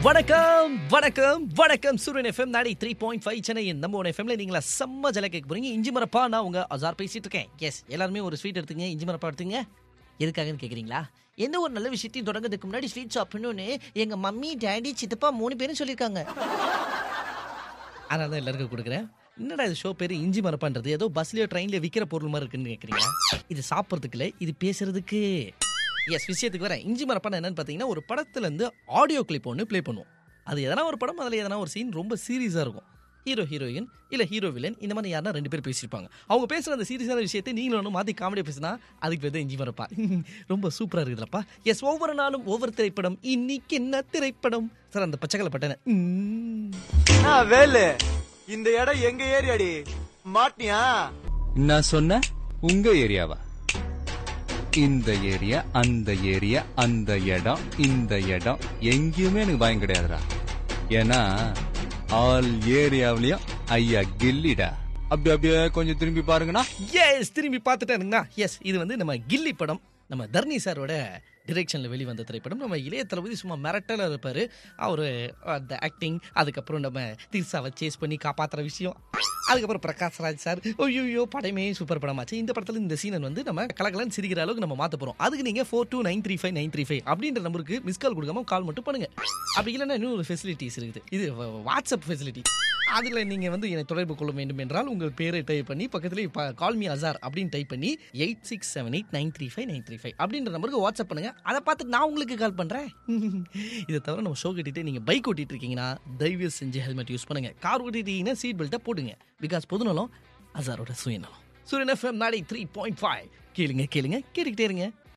வணக்கம் வணக்கம் வணக்கம் சூரியன் எஃப்எம் நாடி த்ரீ பாயிண்ட் ஃபைவ் சென்னை நம்ம ஒன் எஃப்எம்ல நீங்களா செம்ம ஜல கேட்க போறீங்க இஞ்சி மரப்பா நான் உங்க அசார் பேசிட்டு இருக்கேன் எஸ் எல்லாருமே ஒரு ஸ்வீட் எடுத்துங்க இஞ்சி மரப்பா எடுத்துங்க எதுக்காகன்னு கேக்குறீங்களா எந்த ஒரு நல்ல விஷயத்தையும் தொடங்குறதுக்கு முன்னாடி ஸ்வீட் சாப்பிடணும்னு எங்க மம்மி டேடி சித்தப்பா மூணு பேரும் சொல்லியிருக்காங்க அதனால தான் எல்லாருக்கும் கொடுக்குறேன் என்னடா இது ஷோ பேர் இஞ்சி மரப்பான்றது ஏதோ பஸ்லயோ ட்ரெயின்லயோ விற்கிற பொருள் மாதிரி இருக்குன்னு கேட்குறீங்க இது சாப்பிட்றதுக்கு இல்லை இது பேசுறதுக்கு எஸ் விஷயத்துக்கு வரேன் இஞ்சி மரப்பான என்னன்னு பார்த்தீங்கன்னா ஒரு படத்துல இருந்து ஆடியோ கிளிப் ஒன்று ப்ளே பண்ணுவோம் அது எதனா ஒரு படம் அதில் எதனா ஒரு சீன் ரொம்ப சீரியஸாக இருக்கும் ஹீரோ ஹீரோயின் இல்லை ஹீரோ வில்லன் இந்த மாதிரி யாருன்னா ரெண்டு பேர் பேசியிருப்பாங்க அவங்க பேசுகிற அந்த சீரியஸான விஷயத்தை நீங்களும் ஒன்று மாற்றி காமெடியாக பேசினா அதுக்கு பேர் தான் இஞ்சி மரப்பா ரொம்ப சூப்பராக இருக்குதுலப்பா எஸ் ஒவ்வொரு நாளும் ஒவ்வொரு திரைப்படம் இன்னைக்கு என்ன திரைப்படம் சார் அந்த பச்சைக்கலை பட்டனை ம். ஆ, வேலு இந்த இடம் எங்க ஏரியாடி மாட்டியா நான் சொன்ன உங்க ஏரியாவா இந்த ஏரியா அந்த ஏரியா அந்த இடம் இந்த இடம் எங்கேயுமே எனக்கு பயம் கிடையாதுடா ஏன்னா ஆல் ஏரியாவிலயும் ஐயா கில்லிடா அப்படி அப்படியே கொஞ்சம் திரும்பி பாருங்கண்ணா எஸ் திரும்பி பார்த்துட்டேனுங்கண்ணா எஸ் இது வந்து நம்ம கில்லி படம் நம்ம தர்ணி சாரோட டிரெக்ஷனில் வெளிவந்த திரைப்படம் நம்ம இளைய தளபதி சும்மா மிரட்டலாக இருப்பார் அவர் அந்த ஆக்டிங் அதுக்கப்புறம் நம்ம தீர்சாவை சேஸ் பண்ணி காப்பாற்றுற விஷயம் அதுக்கப்புறம் பிரகாஷ் ராஜ் சார் ஐயோ படமே சூப்பர் படமாச்சு இந்த படத்தில் இந்த சீனன் வந்து நம்ம கலகலன்னு சிரிக்கிற அளவுக்கு நம்ம மாற்ற போகிறோம் அதுக்கு நீங்கள் four two nine three five nine three five அப்படின்ற நம்பருக்கு மிஸ் கால் கொடுக்காம கால் மட்டும் பண்ணுங்க அப்படி இல்லைன்னா இன்னும் ஒரு ஃபெசிலிட்டிஸ் இருக்குது இது வ- வாட்ஸ்அப் ஃபெசிலிட்டி அதில் நீங்கள் வந்து என்னை தொடர்பு கொள்ள வேண்டும் என்றால் உங்கள் பேரை டைப் பண்ணி பக்கத்தில் இப்போ கால் மீ அசார் அப்படின்னு டைப் பண்ணி eight six seven eight nine three five nine three five அப்படின்ற நம்பருக்கு வாட்ஸ்அப் பண்ணுங்க அதை பார்த்து நான் உங்களுக்கு கால் பண்ணுறேன் இதை தவிர நம்ம ஷோ கட்டிட்டு நீங்கள் பைக் ஓட்டிட்டு இருக்கீங்கன்னா தயவு செஞ்சு ஹெல்மெட் யூஸ் பண்ணுங்க கார் ஓட்டிட்டீங்கன்னா சீட் பெல்ட்டை போடுங்க பிகாஸ் பொதுநலம் அசாரோட சுயநலம் சூரியன் எஃப்எம் நாளை த்ரீ பாயிண்ட் ஃபைவ் கேளுங்க கேளுங்க கேட்டுக்கிட்டே இருங்க